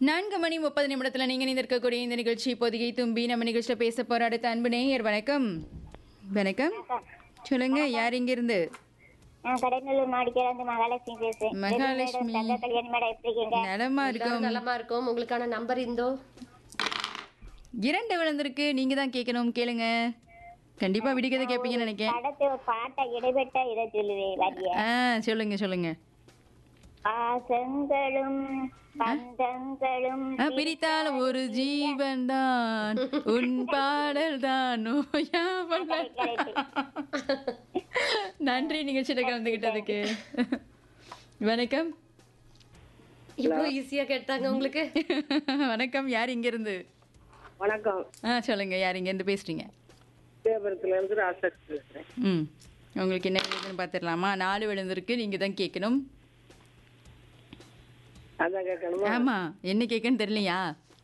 நான்கு மணி முப்பது நிமிடத்தில் நீங்கள் இணைந்திருக்கக்கூடிய இந்த நிகழ்ச்சி பொதிகை தும்பி நம்ம நிகழ்ச்சியில் பேச போகிற அடுத்த அன்பு நேயர் வணக்கம் வணக்கம் சொல்லுங்க யார் இங்கிருந்து நான் கடைநல்லூர் மாடிக்கையில மகாலட்சுமி பேசுறேன் மகாலட்சுமி. தங்க கல்யாணி மேடம் எப்படி இருக்கீங்க நலமா எல்லாரும் இருக்கும் நலமா இருக்கும் உங்களுக்கான நம்பர் இந்தோ இரண்டு விழுந்திருக்கு நீங்க தான் கேட்கணும் கேளுங்க கண்டிப்பா விடிக்கதை கேட்பீங்கன்னு நினைக்கிறேன் படத்தை ஒரு பாட்டை இடைப்பட்ட இதை சொல்லுவேன் வரிய ஆ சொல்லுங்க சொல்லுங்க பாசங்களும் பந்தங்களும் ஆ, பிரித்தால் ஒரு ஜீவன் தான் உன் பாடல் தான் நோயாமல் நன்றி நிகழ்ச்சியில கலந்துகிட்டதுக்கு வணக்கம் இவ்வளவு ஈஸியா கேட்டாங்க உங்களுக்கு வணக்கம் யார் இங்க இருந்து வணக்கம் ஆ சொல்லுங்க யார் இங்க இருந்து பேசுறீங்க தேவரத்துல இருந்து ராசாக்கு பேசுறேன் ம் உங்களுக்கு என்ன விழுதுன்னு பார்த்துடலாமா நாலு விழுந்திருக்கு நீங்க தான் கேட்கணும் அதான் கேட்கணுமா ஆமா என்ன கேட்கன்னு தெரியலையா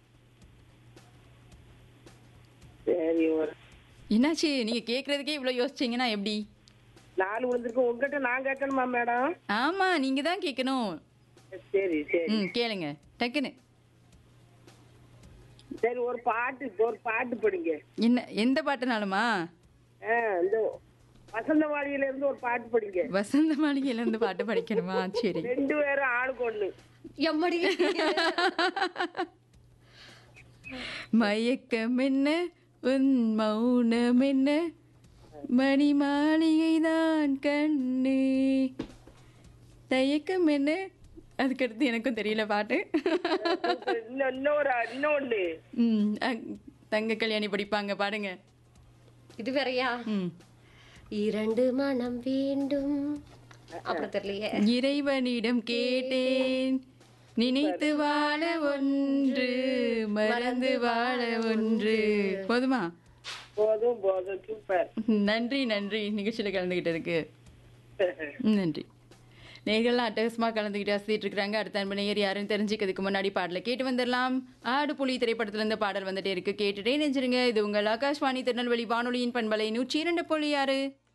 சரி ஒரு என்னாச்சு நீங்க கேட்கறதுக்கே இவ்வளவு யோசிச்சீங்கன்னா எப்படி நாலு விழுந்திருக்கு உங்ககிட்ட நான் கேட்கணுமா மேடம் ஆமா நீங்க தான் கேட்கணும் சரி சரி ம் கேளுங்க டக்குன்னு சரி ஒரு பாட்டு ஒரு பாட்டு படிங்க என்ன எந்த பாட்டுனாலுமா ஆ, இந்த வசந்தவாடியில இருந்து ஒரு பாட்டு படிங்க வசந்த மாளிகையில இருந்து பாட்டு படிக்கணுமா சரி ரெண்டு பேரும் ஆளுக்கு ஒண்ணு எம்மடி மயக்கம் என்ன உன் மௌனம் என்ன மணி மாளிகை தான் கண்ணு தயக்கம் என்ன அதுக்கடுத்து எனக்கும் தெரியல பாட்டு இன்னும் இன்னொரு இன்னொன்னு ம் அ- தங்க கல்யாணி படிப்பாங்க பாடுங்க இது வேறயா ம் இரண்டு மனம் வேண்டும் அப்புறம் தெரியலையே இறைவனிடம் கேட்டேன் நினைத்து வாழ ஒன்று மறந்து வாழ ஒன்று போதுமா போதும் போதும் சூப்பர் நன்றி நன்றி நிகழ்ச்சியில் கலந்துக்கிட்டதுக்கு நன்றி நேர்கள்லாம் அட்டகசமாக கலந்துக்கிட்டு அசதிட்டு இருக்கிறாங்க அடுத்த அன்பு நேயர் யாருன்னு தெரிஞ்சுக்கிறதுக்கு முன்னாடி பாடலை கேட்டு வந்துடலாம் ஆடு புலி திரைப்படத்துல இருந்து பாடல் வந்துட்டே இருக்கு கேட்டுட்டே நெஞ்சிருங்க இது உங்கள் ஆகாஷ்வாணி திருநெல்வேலி வானொலியின் பண்பலை நூற்றி இரண்டு புள்ளி ஆறு